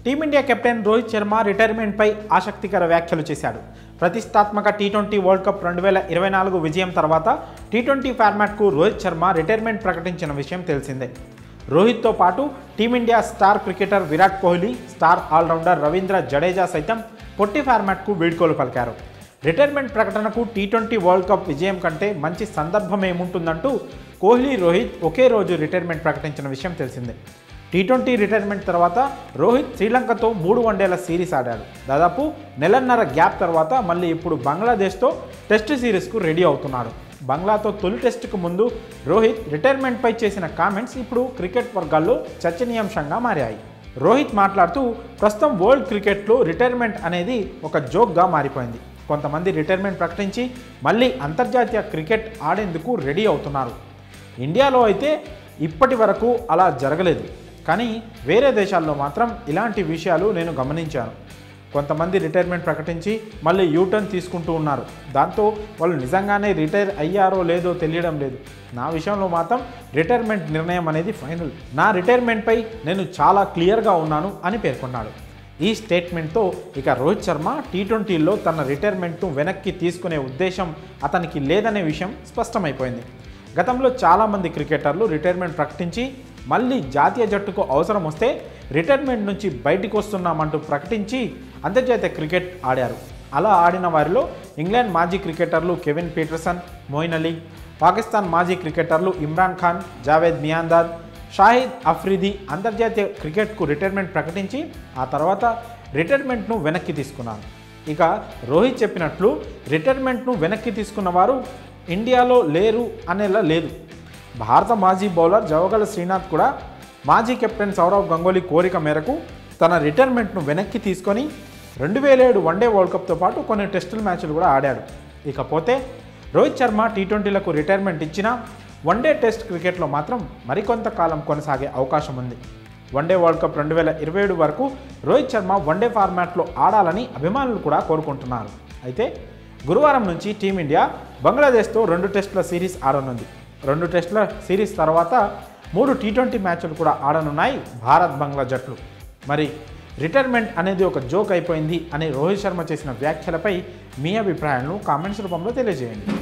team India captain Rohit Sharma రిటైర్మెంట్పై ఆసక్తికర వ్యాఖ్యలు చేశాడు ప్రతిష్టాత్మక టీ ట్వంటీ వరల్డ్ కప్ రెండు వేల ఇరవై నాలుగు విజయం తర్వాత టీ ట్వంటీ ఫార్మాట్కు రోహిత్ శర్మ రిటైర్మెంట్ ప్రకటించిన విషయం తెలిసిందే రోహిత్తో పాటు team India star cricketer Virat Kohli star all-rounder Ravindra Jadeja సైతం పొట్టి ఫార్మాట్కు వీడ్కోలు పలికారు రిటైర్మెంట్ ప్రకటనకు టీ ట్వంటీ వరల్డ్ కప్ విజయం కంటే మంచి సందర్భం ఏముంటుందంటూ కోహ్లీ రోహిత్ ఒకే రోజు రిటైర్మెంట్ ప్రకటించిన విషయం తెలిసిందే టీ ట్వంటీ రిటైర్మెంట్ తర్వాత రోహిత్ శ్రీలంకతో మూడు వన్డేల సిరీస్ ఆడాడు దాదాపు నెలన్నర గ్యాప్ తర్వాత మళ్ళీ ఇప్పుడు బంగ్లాదేశ్తో టెస్ట్ సిరీస్కు రెడీ అవుతున్నాడు బంగ్లాతో తొలి టెస్టుకు ముందు రోహిత్ రిటైర్మెంట్పై చేసిన కామెంట్స్ ఇప్పుడు క్రికెట్ వర్గాల్లో చర్చనీయాంశంగా మారాయి రోహిత్ మాట్లాడుతూ ప్రస్తుతం వరల్డ్ క్రికెట్లో రిటైర్మెంట్ అనేది ఒక జోక్గా మారిపోయింది కొంతమంది రిటైర్మెంట్ ప్రకటించి మళ్ళీ అంతర్జాతీయ క్రికెట్ ఆడేందుకు రెడీ అవుతున్నారు ఇండియాలో అయితే ఇప్పటి వరకు అలా జరగలేదు కానీ వేరే దేశాల్లో మాత్రం ఇలాంటి విషయాలు నేను గమనించాను కొంతమంది రిటైర్మెంట్ ప్రకటించి మళ్ళీ యూటర్న్ తీసుకుంటూ ఉన్నారు దాంతో వాళ్ళు నిజంగానే రిటైర్ అయ్యారో లేదో తెలియడం లేదు నా విషయంలో మాత్రం రిటైర్మెంట్ నిర్ణయం అనేది ఫైనల్ నా రిటైర్మెంట్పై నేను చాలా క్లియర్గా ఉన్నాను అని పేర్కొన్నాడు ఈ స్టేట్మెంట్తో ఇక రోహిత్ శర్మ టీ ట్వంటీలో తన రిటైర్మెంట్ను వెనక్కి తీసుకునే ఉద్దేశం అతనికి లేదనే విషయం స్పష్టమైపోయింది గతంలో చాలామంది క్రికెటర్లు రిటైర్మెంట్ ప్రకటించి మళ్ళీ జాతీయ జట్టుకు అవసరం వస్తే రిటైర్మెంట్ నుంచి బయటికి వస్తున్నామంటూ ప్రకటించి అంతర్జాతీయ క్రికెట్ ఆడారు అలా ఆడిన వారిలో ఇంగ్లాండ్ మాజీ క్రికెటర్లు కెవిన్ పీటర్సన్ మోయిన్ అలీ పాకిస్తాన్ మాజీ క్రికెటర్లు ఇమ్రాన్ ఖాన్ జావేద్ మియాందాద్ షాహిద్ అఫ్రిది అంతర్జాతీయ క్రికెట్కు రిటైర్మెంట్ ప్రకటించి ఆ తర్వాత రిటైర్మెంట్ను వెనక్కి తీసుకున్నారు ఇక రోహిత్ చెప్పినట్లు రిటైర్మెంట్ను వెనక్కి తీసుకున్న వారు ఇండియాలో లేరు అనేలా లేదు భారత మాజీ బౌలర్ జవగల శ్రీనాథ్ కూడా మాజీ కెప్టెన్ సౌరవ్ గంగోలీ కోరిక మేరకు తన రిటైర్మెంట్ను వెనక్కి తీసుకొని రెండు వేల ఏడు వన్డే వరల్డ్ కప్తో పాటు కొన్ని టెస్టుల మ్యాచ్లు కూడా ఆడాడు ఇకపోతే రోహిత్ శర్మ టీ ట్వంటీలకు రిటైర్మెంట్ ఇచ్చినా వన్డే టెస్ట్ క్రికెట్లో మాత్రం మరికొంత కాలం కొనసాగే అవకాశం ఉంది వన్డే వరల్డ్ కప్ రెండు వేల ఇరవై ఏడు వరకు రోహిత్ శర్మ వన్డే ఫార్మాట్లో ఆడాలని అభిమానులు కూడా కోరుకుంటున్నారు అయితే గురువారం నుంచి టీమిండియా బంగ్లాదేశ్తో రెండు టెస్టుల సిరీస్ ఆడనుంది రెండు టెస్టుల సిరీస్ తర్వాత మూడు టీ ట్వంటీ మ్యాచ్లు కూడా ఆడనున్నాయి భారత్ బంగ్లా జట్లు మరి రిటైర్మెంట్ అనేది ఒక జోక్ అయిపోయింది అని రోహిత్ శర్మ చేసిన వ్యాఖ్యలపై మీ అభిప్రాయాలను కామెంట్స్ రూపంలో తెలియజేయండి